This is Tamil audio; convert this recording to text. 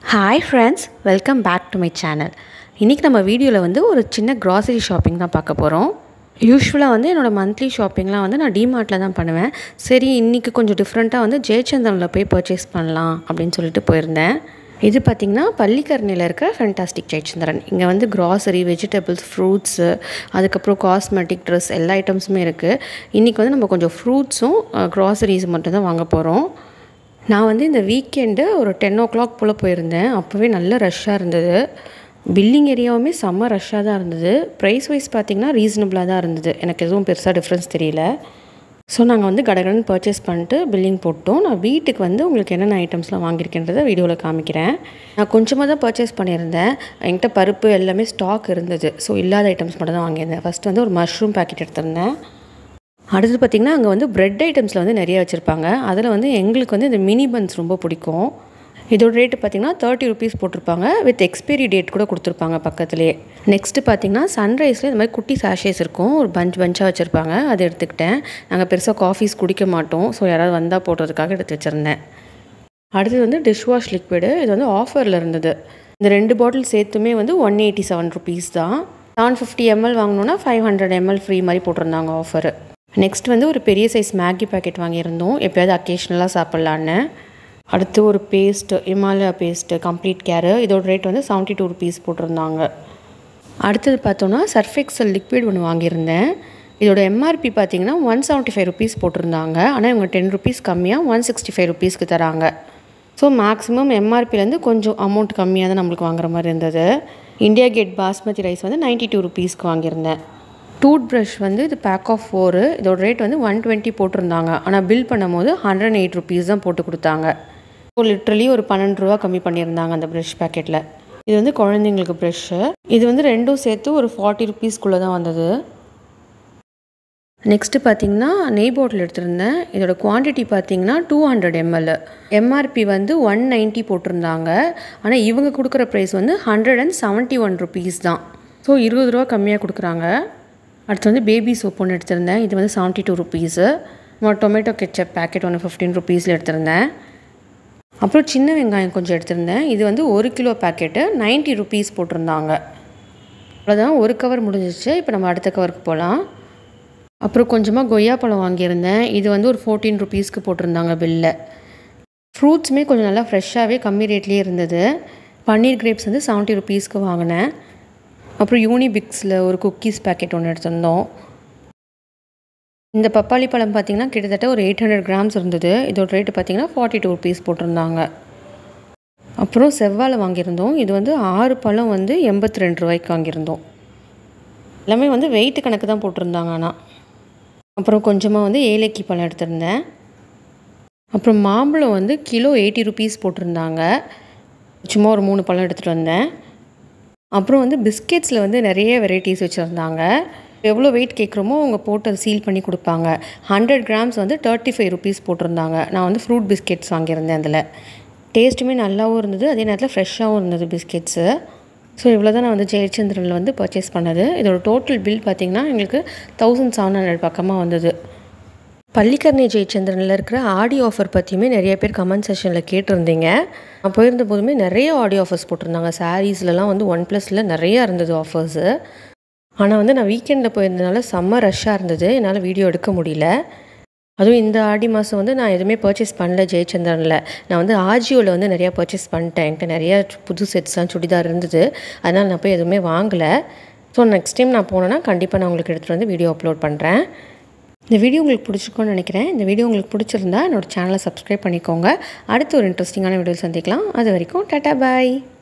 hi friends welcome back to my channel இன்றைக்கி நம்ம வீடியோவில் வந்து ஒரு சின்ன க்ராசரி ஷாப்பிங் தான் பார்க்க போகிறோம் யூஸ்வலாக வந்து என்னோடய மந்த்லி ஷாப்பிங்லாம் வந்து நான் டிமார்ட்டில் தான் பண்ணுவேன் சரி இன்றைக்கி கொஞ்சம் டிஃப்ரெண்ட்டாக வந்து ஜெயச்சந்திரனில் போய் பர்ச்சேஸ் பண்ணலாம் அப்படின்னு சொல்லிட்டு போயிருந்தேன் இது பார்த்திங்கன்னா பள்ளிக்கரணையில் இருக்க ஃபென்டாஸ்டிக் ஜெயச்சந்திரன் இங்கே வந்து க்ராசரி வெஜிடபிள்ஸ் ஃப்ரூட்ஸு அதுக்கப்புறம் காஸ்மெட்டிக் ட்ரெஸ் எல்லா ஐட்டம்ஸுமே இருக்குது இன்றைக்கி வந்து நம்ம கொஞ்சம் ஃப்ரூட்ஸும் க்ராசரிஸ் மட்டும் தான் வாங்க போகிறோம் நான் வந்து இந்த வீக்கெண்டு ஒரு டென் ஓ கிளாக் போல் போயிருந்தேன் அப்போவே நல்ல ரஷ்ஷாக இருந்தது பில்லிங் ஏரியாவுமே செம்ம ரஷ்ஷாக தான் இருந்தது ப்ரைஸ் வைஸ் பார்த்திங்கன்னா ரீசனபிளாக தான் இருந்தது எனக்கு எதுவும் பெருசாக டிஃப்ரென்ஸ் தெரியல ஸோ நாங்கள் வந்து கடகடன் பர்ச்சேஸ் பண்ணிட்டு பில்லிங் போட்டோம் நான் வீட்டுக்கு வந்து உங்களுக்கு என்னென்ன ஐட்டம்ஸ்லாம் வாங்கியிருக்கேன்றதை வீடியோவில் காமிக்கிறேன் நான் கொஞ்சமாக தான் பர்ச்சேஸ் பண்ணியிருந்தேன் என்கிட்ட பருப்பு எல்லாமே ஸ்டாக் இருந்தது ஸோ இல்லாத ஐட்டம்ஸ் மட்டும் தான் வாங்கியிருந்தேன் ஃபஸ்ட்டு வந்து ஒரு மஷ்ரூம் பேக்கெட் எடுத்திருந்தேன் அடுத்து பார்த்திங்கன்னா அங்கே வந்து ப்ரெட் ஐட்டம்ஸில் வந்து நிறைய வச்சுருப்பாங்க அதில் வந்து எங்களுக்கு வந்து இந்த மினி பன்ஸ் ரொம்ப பிடிக்கும் இதோட ரேட்டு பார்த்திங்கன்னா தேர்ட்டி ருபீஸ் போட்டிருப்பாங்க வித் எக்ஸ்பைரி டேட் கூட கொடுத்துருப்பாங்க பக்கத்துலேயே நெக்ஸ்ட்டு பார்த்திங்கன்னா சன்ரைஸில் இந்த மாதிரி குட்டி சாஷேஸ் இருக்கும் ஒரு பஞ்ச் பஞ்சாக வச்சுருப்பாங்க அதை எடுத்துக்கிட்டேன் நாங்கள் பெருசாக காஃபீஸ் குடிக்க மாட்டோம் ஸோ யாராவது வந்தால் போடுறதுக்காக எடுத்து வச்சுருந்தேன் அடுத்தது வந்து டிஷ் வாஷ் லிக்விடு இது வந்து ஆஃபரில் இருந்தது இந்த ரெண்டு பாட்டில் சேர்த்துமே வந்து ஒன் எயிட்டி செவன் ருபீஸ் தான் செவன் ஃபிஃப்டி எம்எல் வாங்கினோன்னா ஃபைவ் ஹண்ட்ரட் எம்எல் ஃப்ரீ மாதிரி போட்டிருந்தாங்க ஆஃபரு நெக்ஸ்ட் வந்து ஒரு பெரிய சைஸ் மேகி பேக்கெட் வாங்கியிருந்தோம் எப்போயாவது அக்கேஷ்னலாக சாப்பிட்லான்னு அடுத்து ஒரு paste Himalaya paste complete care இதோட ரேட் வந்து செவன்ட்டி டூ ருபீஸ் போட்டிருந்தாங்க அடுத்தது பார்த்தோன்னா சர்ஃபெக்சல் லிக்விட் ஒன்று வாங்கியிருந்தேன் இதோட எம்ஆர்பி பார்த்தீங்கன்னா ஒன் செவன்ட்டி ஃபைவ் ருபீஸ் போட்டிருந்தாங்க ஆனால் இவங்க டென் ருபீஸ் கம்மியாக ஒன் சிக்ஸ்டி ஃபைவ் ருபீஸ்க்கு தராங்க ஸோ மேக்ஸிமம் எம்ஆர்பிலேருந்து கொஞ்சம் அமௌண்ட் கம்மியாக தான் நம்மளுக்கு வாங்குற மாதிரி இருந்தது இந்தியா கேட் பாஸ்மதி ரைஸ் வந்து நைன்ட்டி டூ ருபீஸ்க்கு வாங்கியிருந்தேன் டூத் ப்ரஷ் வந்து இது பேக் ஆஃப் ஃபோரு இதோட ரேட் வந்து ஒன் டுவெண்ட்டி போட்டிருந்தாங்க ஆனால் பில் பண்ணும்போது ஹண்ட்ரட் எயிட் ருபீஸ் தான் போட்டு கொடுத்தாங்க ஸோ லிட்ரலி ஒரு பன்னெண்டு ரூபா கம்மி பண்ணியிருந்தாங்க அந்த ப்ரஷ் பேக்கெட்டில் இது வந்து குழந்தைங்களுக்கு ப்ரஷ்ஷு இது வந்து ரெண்டும் சேர்த்து ஒரு ஃபார்ட்டி ருபீஸ்க்குள்ளே தான் வந்தது நெக்ஸ்ட்டு பார்த்தீங்கன்னா நெய் பாட்டில் எடுத்திருந்தேன் இதோட குவான்டிட்டி பார்த்தீங்கன்னா டூ ஹண்ட்ரட் எம்எல் எம்ஆர்பி வந்து ஒன் நைன்ட்டி போட்டிருந்தாங்க ஆனால் இவங்க கொடுக்குற ப்ரைஸ் வந்து hundred and seventy one rupees தான் ஸோ இருபது ரூபா கம்மியாக கொடுக்குறாங்க அடுத்து வந்து பேபி சோப் ஒன்று எடுத்திருந்தேன் இது வந்து seventy two rupees tomato ketchup packet ஒன்று ஃபிஃப்டீன் ருபீஸில் எடுத்திருந்தேன் அப்புறம் சின்ன வெங்காயம் கொஞ்சம் எடுத்திருந்தேன் இது வந்து ஒரு கிலோ பேக்கெட்டு நைன்ட்டி ருபீஸ் போட்டிருந்தாங்க அவ்வளோதான் ஒரு கவர் முடிஞ்சிச்சு இப்போ நம்ம அடுத்த கவருக்கு போகலாம் அப்புறம் கொஞ்சமாக கொய்யா பழம் வாங்கியிருந்தேன் இது வந்து ஒரு ஃபோர்டீன் ருபீஸ்க்கு போட்டிருந்தாங்க பில்லில் ஃப்ரூட்ஸுமே கொஞ்சம் நல்லா ஃப்ரெஷ்ஷாகவே கம்மி ரேட்லேயே இருந்தது பன்னீர் கிரேப்ஸ் வந்து செவன்ட்டி ருபீஸ்க்கு வாங்கினேன் அப்புறம் யூனிபிக்ஸில் ஒரு குக்கீஸ் பேக்கெட் ஒன்று எடுத்திருந்தோம் இந்த பப்பாளி பழம் பார்த்திங்கன்னா கிட்டத்தட்ட ஒரு எயிட் ஹண்ட்ரட் கிராம்ஸ் இருந்தது இதோட ரேட்டு பார்த்திங்கன்னா ஃபார்ட்டி டூ ருபீஸ் போட்டிருந்தாங்க அப்புறம் செவ்வாழை வாங்கியிருந்தோம் இது வந்து ஆறு பழம் வந்து எண்பத்தி ரெண்டு ரூபாய்க்கு வாங்கியிருந்தோம் எல்லாமே வந்து வெயிட் கணக்கு தான் போட்டிருந்தாங்க ஆனால் அப்புறம் கொஞ்சமாக வந்து ஏலக்கி பழம் எடுத்திருந்தேன் அப்புறம் மாம்பழம் வந்து கிலோ எயிட்டி ருபீஸ் போட்டிருந்தாங்க சும்மா ஒரு மூணு பழம் எடுத்துகிட்டு வந்தேன் அப்புறம் வந்து பிஸ்கெட்ஸில் வந்து நிறைய வெரைட்டிஸ் வச்சுருந்தாங்க எவ்வளோ வெயிட் கேட்குறோமோ அவங்க போட்டு அதை சீல் பண்ணி கொடுப்பாங்க ஹண்ட்ரட் கிராம்ஸ் வந்து தேர்ட்டி ஃபைவ் ருபீஸ் போட்டிருந்தாங்க நான் வந்து ஃப்ரூட் பிஸ்கெட்ஸ் வாங்கியிருந்தேன் அதில் டேஸ்ட்டுமே நல்லாவும் இருந்தது அதே நேரத்தில் ஃப்ரெஷ்ஷாகவும் இருந்தது பிஸ்கெட்ஸு ஸோ இவ்வளோ தான் நான் வந்து ஜெயச்சந்திரனில் வந்து பர்ச்சேஸ் பண்ணது இதோட டோட்டல் பில் பார்த்திங்கன்னா எங்களுக்கு தௌசண்ட் செவன் ஹண்ட்ரட் பக்கமாக வந்தது பள்ளிக்கரணை ஜெயச்சந்திரனில் இருக்கிற ஆடி ஆஃபர் பற்றியுமே நிறைய பேர் கமெண்ட் செஷனில் கேட்டிருந்தீங்க நான் போயிருந்த போதுமே நிறைய ஆடி ஆஃபர்ஸ் போட்டிருந்தாங்க சாரீஸ்லலாம் வந்து ஒன் ப்ளஸில் நிறையா இருந்தது ஆஃபர்ஸு ஆனால் வந்து நான் வீக்கெண்டில் போயிருந்தனால செம்ம ரஷ்ஷாக இருந்தது என்னால் வீடியோ எடுக்க முடியல அதுவும் இந்த ஆடி மாதம் வந்து நான் எதுவுமே பர்ச்சேஸ் பண்ணல ஜெயச்சந்திரனில் நான் வந்து ஆஜியோவில் வந்து நிறையா பர்ச்சேஸ் பண்ணிட்டேன் என்கிட்ட நிறையா புது செட்ஸ்லாம் சுடிதார் இருந்தது அதனால் நான் போய் எதுவுமே வாங்கலை ஸோ நெக்ஸ்ட் டைம் நான் போனேன்னா கண்டிப்பாக நான் உங்களுக்கு எடுத்துகிட்டு வந்து வீடியோ அப்லோட் பண்ணுறேன் இந்த வீடியோ உங்களுக்கு பிடிச்சிருக்கோன்னு நினைக்கிறேன் இந்த வீடியோ உங்களுக்கு பிடிச்சிருந்தா என்னோடய சேனலை சப்ஸ்கிரைப் பண்ணிக்கோங்க அடுத்து ஒரு இன்ட்ரெஸ்டிங்கான வீடியோ சந்திக்கலாம் அது வரைக்கும் டாட்டா பாய்